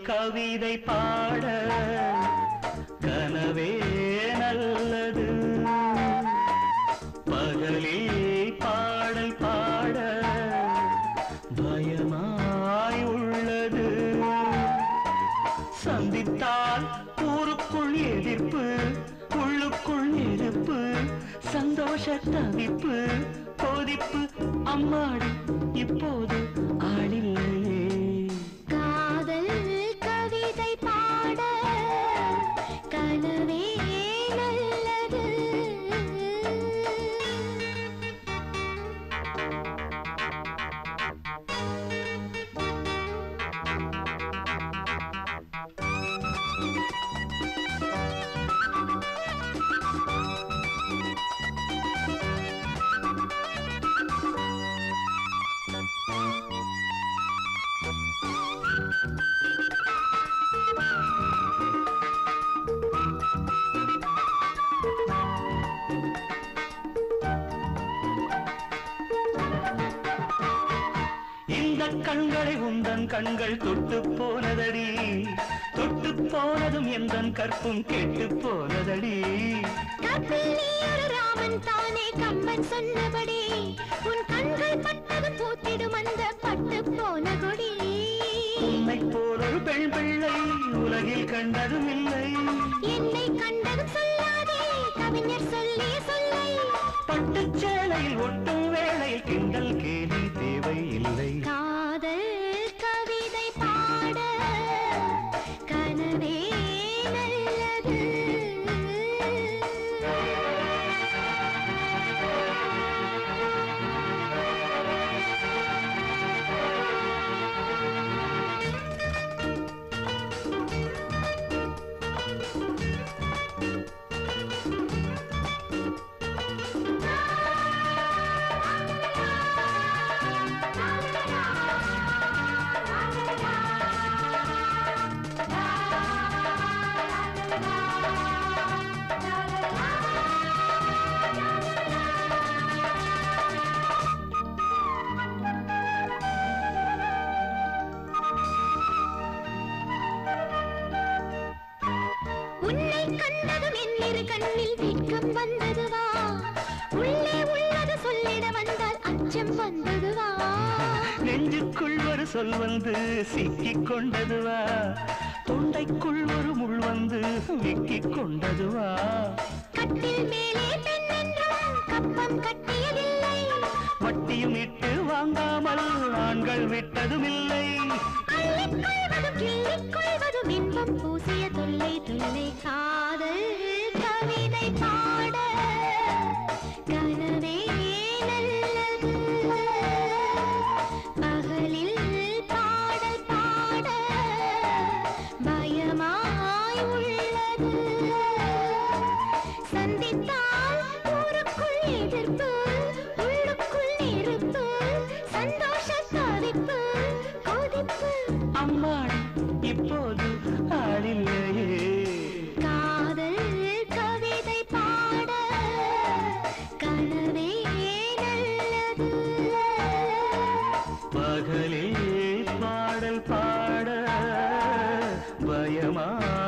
கவிதை பாட கனவே நல்லது பகலில் பாடல் பாட பயமாய் உள்ளது சந்தித்தால் ஊருக்குள் எதிர்ப்பு உள்ளுக்குள் நெருப்பு சந்தோஷ தவிப்பு கொதிப்பு அம்மாடி இப்போது ஆளில்லையே காதல் கவிதை பாட கனவே நல்லது இந்த கண்களை உந்தன் கண்கள் தொட்டு போனதடி தொட்டு போனதும் எந்தன் கற்பும் கெட்டு போனதடி கப்பில் நீ ஒரு ராமன் தானே கம்பன் சொன்னபடி உன் கண்கள் பட்டது பூத்திடும் அந்த பட்டு போன கொடி உன்னை போல் ஒரு பெண் பிள்ளை உலகில் கண்டதும் இல்லை என்னை கண்டதும் சொல்லாதே கவிஞர் சொல்லிய சொல்லை பட்டுச் சேலையில் ஒட்டும் வேளையில் கிண்டல் கேலி தேவை இல்லை காதல் கவிதை பாட கனவே நல்லது உன்னை கண்டதும் என் இரு கண்ணில் வெட்கம் வந்ததுவா உள்ளே உள்ளது சொல்லிட வந்தால் அச்சம் வந்ததுவா நெஞ்சுக்குள் ஒரு சொல் வந்து சிக்கிக் கொண்டதுவா தொண்டைக்குள் ஒரு முள் வந்து விக்கிக் கொண்டதுவா கட்டில் மேலே பெண் என்றும் கப்பம் கட்டியதில்லை வட்டியும் இட்டு வாங்காமல் ஆண்கள் விட்டதும் இல்லை அள்ளிக் கொள்வதும் கிள்ளிக் கொள்வதும் இன்பம் பூசிய தொல்லை தொல்லை காதல் கவிதை பாட கனவே நல்லது பகலில் பாடல் பாட பயமாய் உள்ளது சந்தித்தால் ஊருக்குள் எதிர்ப்பு உள்ளுக்குள் நெருப்பு சந்தோஷ தவிப்பு கொதிப்பு அம்மாடி இப்போது ஆளில்லையே காதல் கவிதை பாட கனவே நல்லது பகலில் பாடல் பாட பயமா